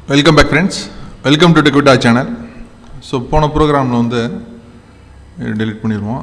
welcome back friends welcome to Techvitta channel so போன ப்ரோக்ராமில் வந்து டெலிட் பண்ணிடுவோம்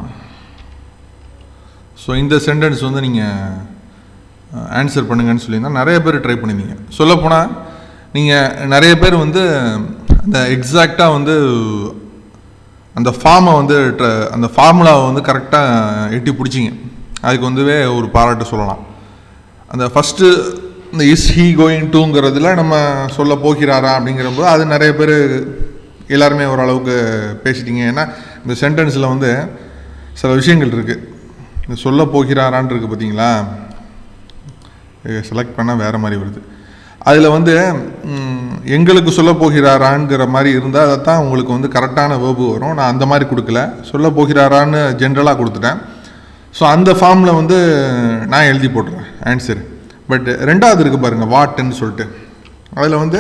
ஸோ இந்த சென்டென்ஸ் வந்து நீங்கள் ஆன்சர் பண்ணுங்கன்னு சொல்லியிருந்தா நிறைய பேர் ட்ரை பண்ணியிருந்தீங்க சொல்லப்போனால் நீங்கள் நிறைய பேர் வந்து அந்த எக்ஸாக்டாக வந்து அந்த ஃபார்மை வந்து ட்ர- அந்த ஃபார்முலாவை வந்து கரெக்டாக எட்டி பிடிச்சிங்க அதுக்கு வந்துவே ஒரு பாராட்டு சொல்லலாம் அந்த ஃபஸ்ட்டு இந்த இஸ் ஹீ கோயிங் டூங்கிறதுல நம்ம சொல்ல போகிறாரா அப்படிங்கிறப்போ அது நிறைய பேர் எல்லாருமே ஓரளவுக்கு பேசிட்டீங்க ஏன்னா இந்த சென்டென்ஸில் வந்து சில விஷயங்கள் இருக்குது இந்த சொல்ல போகிறாரான்னு இருக்குது பார்த்தீங்களா செலக்ட் பண்ணால் வேறு மாதிரி வருது அதில் வந்து ம், எங்களுக்கு சொல்ல போகிறாராங்கிற மாதிரி இருந்தால் அதை தான் உங்களுக்கு வந்து கரெக்டான வேர்பு வரும் நான் அந்த மாதிரி கொடுக்கல சொல்ல போகிறாரான்னு ஜென்ரலாக கொடுத்துட்டேன் ஸோ அந்த ஃபார்மில் வந்து நான் எழுதி போட்டுறேன் ஆன்சர் பட் ரெண்டாவது இருக்குது பாருங்கள் வாட்டுன்னு சொல்லிட்டு அதில் வந்து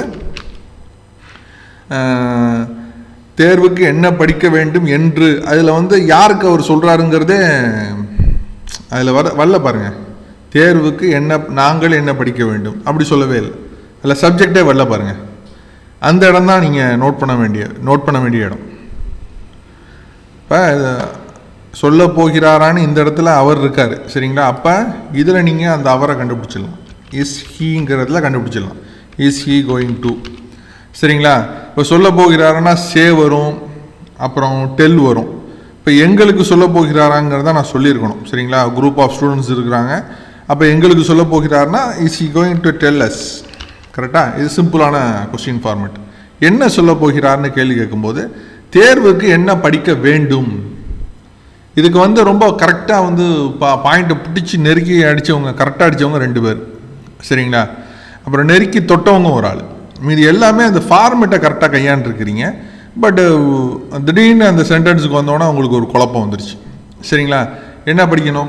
அஹ், தேர்வுக்கு என்ன படிக்க வேண்டும் என்று அதில் வந்து யாருக்கு அவர் சொல்கிறாருங்கிறதே அதில் வர வரல பாருங்க தேர்வுக்கு என்ன நாங்கள் என்ன படிக்க வேண்டும் அப்படி சொல்லவே இல்லை அதில் சப்ஜெக்டே வரல பாருங்க அந்த இடம் தான் நீங்கள் நோட் பண்ண வேண்டிய நோட் பண்ண வேண்டிய இடம் இப்போ சொல்ல போகிறாரான்னு இந்த இடத்துல அவர் இருக்கார் சரிங்களா அப்போ இதில் நீங்கள் அந்த அவரை கண்டுபிடிச்சிடலாம் இஸ் ஹீங்கிறதுல கண்டுபிடிச்சிடலாம் இஸ் ஹீ கோயிங் டு சரிங்களா இப்போ சொல்ல போகிறாருன்னா சே வரும் அப்புறம் டெல் வரும் இப்போ எங்களுக்கு சொல்ல போகிறாராங்கிறத நான் சொல்லியிருக்கணும் சரிங்களா குரூப் ஆஃப் ஸ்டூடெண்ட்ஸ் இருக்கிறாங்க அப்போ எங்களுக்கு சொல்ல போகிறாருன்னா is he going to tell us கரெக்டாக இது சிம்பிளான கொஸ்டின் ஃபார்மேட் என்ன சொல்ல போகிறார்னு கேள்வி கேட்கும்போது தேர்வுக்கு என்ன படிக்க வேண்டும் இதுக்கு வந்து ரொம்ப கரெக்டாக வந்து பா பாயிண்ட்டை பிடிச்சி நெருக்கி அடித்தவங்க கரெக்டாக அடித்தவங்க ரெண்டு பேர் சரிங்களா அப்புறம் நெருக்கி தொட்டவங்க ஒரு ஆள் மீதி எல்லாமே அந்த ஃபார்மேட்டை கரெக்டாக கையாண்டுருக்கிறீங்க பட் திடீர்னு அந்த சென்டென்ஸுக்கு வந்தோன்னே உங்களுக்கு ஒரு குழப்பம் வந்துருச்சு சரிங்களா என்ன படிக்கணும்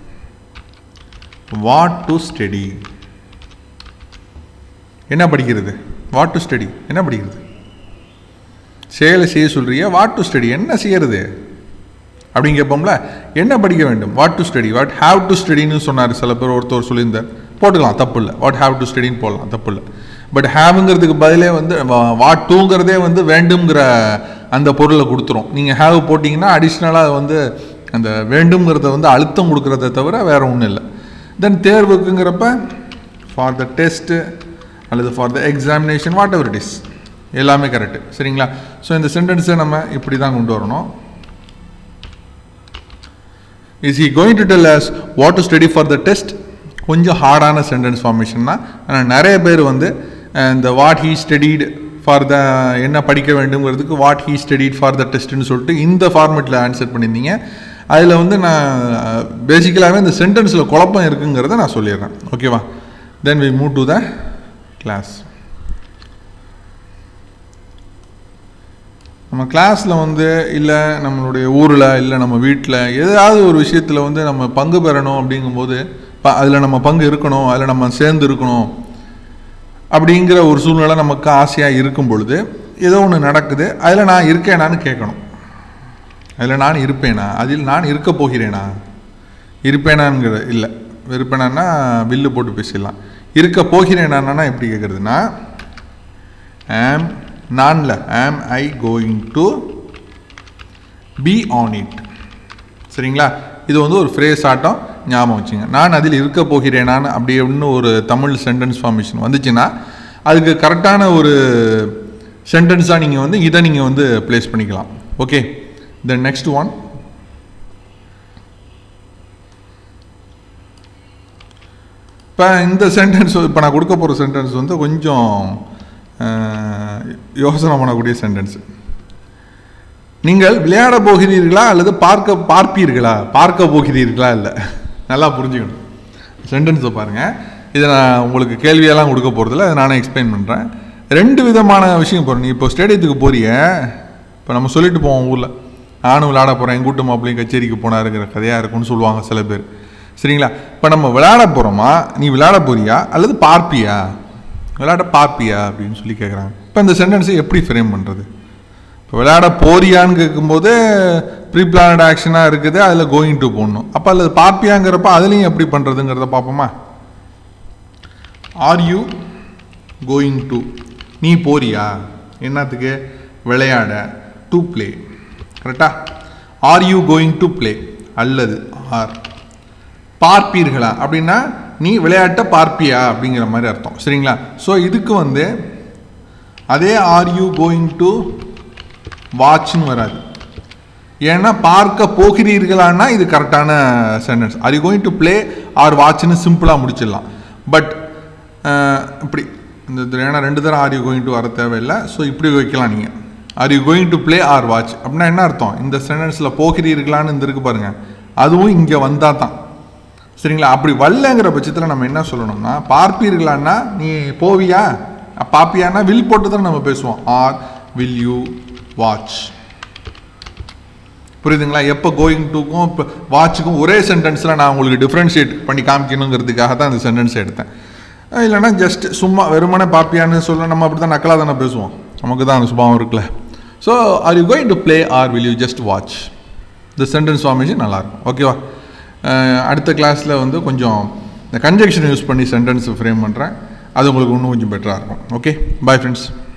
வாட் டு ஸ்டடி என்ன படிக்கிறது வாட் டு ஸ்டடி என்ன படிக்கிறது செயலை செய்ய சொல்றியா வாட் டு ஸ்டடி என்ன செய்யறது அப்படின்னு கேட்போம்ல என்ன படிக்க வேண்டும் what to study what have to ஸ்டடின்னு சொன்னார் சில பேர் ஒருத்தர் சொல்லியிருந்தார் போட்டுக்கலாம் தப்பு இல்லை வாட் ஹாவ் டு ஸ்டடின்னு போடலாம் தப்பு இல்லை பட் ஹேவுங்கிறதுக்கு பதிலே வந்து வாட் டூங்கிறதே வந்து வேண்டும்ங்கிற அந்த பொருளை கொடுத்துரும் நீங்கள் ஹேவ் போட்டிங்கன்னா அடிஷ்னலாக வந்து அந்த வேண்டும்ங்கிறத வந்து அழுத்தம் கொடுக்குறத தவிர வேற ஒன்றும் இல்லை தென் தேர்வுக்குங்கிறப்ப ஃபார் த டெஸ்ட்டு அல்லது for the examination whatever it is எல்லாமே கரெக்டு சரிங்களா ஸோ இந்த சென்டென்ஸை நம்ம இப்படி தான் கொண்டு வரணும் is he going to tell us what to study for the test கொஞ்சம் ஹார்டான சென்டென்ஸ் ஃபார்மேஷன் தான் ஆனால் நிறைய பேர் வந்து அஹ், இந்த what he studied for the என்ன படிக்க வேண்டுங்கிறதுக்கு what he studied for the டெஸ்ட்னு சொல்லிட்டு இந்த ஃபார்மேட்டில் ஆன்சர் பண்ணியிருந்தீங்க அதில் வந்து நான் பேசிக்கலாகவே இந்த சென்டென்ஸில் குழப்பம் இருக்குங்கிறத நான் சொல்லிடுறேன் ஓகேவா then we move to the class நம்ம கிளாஸில் வந்து இல்லை நம்மளுடைய ஊரில் இல்லை நம்ம வீட்டில் ஏதாவது ஒரு விஷயத்தில் வந்து நம்ம பங்கு பெறணும் அப்படிங்கும்போது ப அதில் நம்ம பங்கு இருக்கணும் அதில் நம்ம சேர்ந்து இருக்கணும் அப்படிங்கிற ஒரு சூழ்நிலை நமக்கு ஆசையாக இருக்கும் பொழுது ஏதோ ஒன்று நடக்குது அதில் நான் இருக்கேனான்னு கேட்கணும் அதில் நான் இருப்பேனா அதில் நான் இருக்க போகிறேனா இருப்பேனாங்கிற இல்லை இருப்பேனான்னா வில்லு போட்டு பேசிடலாம் இருக்க போகிறேனான்னா எப்படி கேட்குறதுன்னா ஆம் நான்ல am I going to be on it சரிங்களா இது வந்து ஒரு ஃப்ரேஸ் ஆட்டம் ஞாபகம் வச்சுங்க நான் அதில் இருக்க போகிறேனான்னு அப்படி அப்படின்னு ஒரு தமிழ் சென்டென்ஸ் ஃபார்மேஷன் வந்துச்சுன்னா அதுக்கு கரெக்டான ஒரு சென்டென்ஸாக நீங்கள் வந்து இதை நீங்கள் வந்து ப்ளேஸ் பண்ணிக்கலாம் ஓகே தென் நெக்ஸ்ட் ஒன் இப்போ இந்த சென்டென்ஸ் இப்போ நான் கொடுக்க போகிற சென்டென்ஸ் வந்து கொஞ்சம் அஹ், யோசனை பண்ணக்கூடிய சென்டென்ஸ் நீங்கள் விளையாட போகிறீர்களா அல்லது பார்க்க பார்ப்பீர்களா பார்க்க போகிறீர்களா இல்லை நல்லா புரிஞ்சுக்கணும் சென்டென்ஸை பாருங்கள் இதை நான் உங்களுக்கு கேள்வியெல்லாம் கொடுக்க போகிறதில்ல அதை நானே எக்ஸ்பிளைன் பண்ணுறேன் ரெண்டு விதமான விஷயம் போகிறேன் நீ இப்போ ஸ்டேடியத்துக்கு போறிய இப்போ நம்ம சொல்லிட்டு போவோம் ஊரில் நானும் விளையாட போகிறேன் என் கூட்டு மாப்பிள்ளையும் கச்சேரிக்கு போனாருங்கிற கதையாக இருக்கும்னு சொல்லுவாங்க சில பேர் சரிங்களா இப்போ நம்ம விளையாட போகிறோமா நீ விளையாட போறியா அல்லது பார்ப்பியா விளையாட பார்ப்பியா அப்படின்னு சொல்லி கேட்குறாங்க இப்போ இந்த சென்டென்ஸை எப்படி ஃப்ரேம் பண்ணுறது இப்போ விளையாட போறியான்னு கேட்கும்போது ப்ரீ பிளானட் ஆக்ஷனாக இருக்குது அதில் கோயிங் டு போடணும் அப்போ அதில் பார்ப்பியாங்கிறப்ப அதுலேயும் எப்படி பண்ணுறதுங்கிறத பார்ப்போமா ஆர் யூ கோயிங் டு நீ போறியா என்னத்துக்கு விளையாட டு ப்ளே கரெக்டா are you going to play அல்லது ஆர் பார்ப்பீர்களா அப்படின்னா நீ விளையாட்டை பார்ப்பியா அப்படிங்கிற மாதிரி அர்த்தம் சரிங்களா ஸோ இதுக்கு வந்து அதே ஆர் யூ கோயிங் டு வாட்ச்னு வராது ஏன்னா பார்க்க போகிறீர்களான்னா இது கரெக்டான sentence are you going to play or வாட்ச்னு சிம்பிளாக முடிச்சிடலாம் பட் இப்படி இந்த இது ஏன்னா ரெண்டு தரம் ஆர் யூ கோயிங் டு வர தேவையில்லை ஸோ இப்படி வைக்கலாம் நீங்கள் are you going to play or watch அப்படின்னா என்ன அர்த்தம் இந்த சென்டென்ஸில் போகிறீர்களான்னு இந்த இருக்கு பாருங்க அதுவும் இங்கே வந்தால் தான் சரிங்களா அப்படி வரலங்கிற பட்சத்தில் நம்ம என்ன சொல்லணும்னா பார்ப்பீர்களான்னா நீ போவியா பாப்பியானா வில் போட்டு தான் நம்ம பேசுவோம் ஆர் வில் யூ வாட்ச் புரியுதுங்களா எப்போ கோயிங் டுக்கும் இப்போ வாட்சுக்கும் ஒரே சென்டென்ஸில் நான் உங்களுக்கு டிஃப்ரென்ஷியேட் பண்ணி காமிக்கணுங்கிறதுக்காக தான் இந்த சென்டென்ஸ் எடுத்தேன் அஹ் இல்லைன்னா ஜஸ்ட் சும்மா வெறுமனே பாப்பியான்னு சொல்ல நம்ம அப்படி தான் நக்கலாக தானே பேசுவோம் நமக்கு தான் அந்த சுபாவம் இருக்குல்ல so are you going to play or will you just watch இந்த சென்டென்ஸ் ஃபார்மேஷன் நல்லாயிருக்கும் ஓகேவா அஹ் அடுத்த கிளாஸில் வந்து கொஞ்சம் இந்த கன்ஜெக்ஷன் யூஸ் பண்ணி சென்டென்ஸ் ஃப்ரேம் பண்ணுறேன் அது உங்களுக்கு இன்னும் கொஞ்சம் பெட்டராக இருக்கும் ஓகே பாய் ஃப்ரெண்ட்ஸ்